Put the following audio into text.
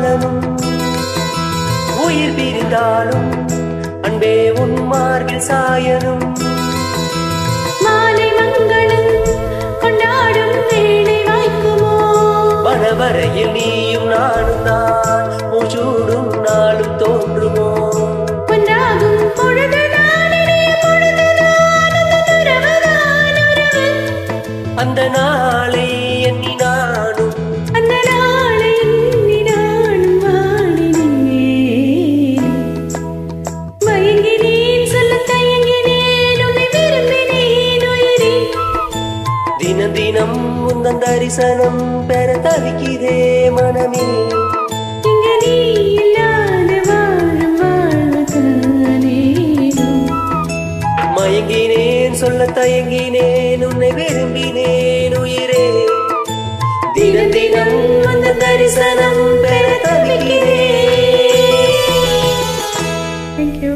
காலமும் உயிர் பிரிந்தாலும் அன்பே உன் மார்பில் சாயனும் மாலை மங்களம் கொண்டாடும் வேளை வாய்க்குமோ வனவரையில் நீயும் நானும் தான் மூச்சூடும் நாளும் தோன்றுமோ ஒன்றாகும் பொழுதுதான் இனிய பொழுதுதான் அந்த உறவுதான் உறவு. அந்த நாளை எண்ணி நானும் அந்த நாளை எண்ணி நானும் வாடினேன். மயங்கினேன், சொல்லத் தயங்கினேன், உன்னை விரும்பினேன் உயிரே. தினம் தினம் உந்தன் தரிசனம் பெற தவிக்கிறே மனமே இங்கு நீ இல்லாத வாழும் வாழ்வுதானேனோ. மயங்கினேன் சொல்ல தயங்கினேன் உன்னை விரும்பினேன் உயிரே தினம் தினம் உந்தன் தரிசனம்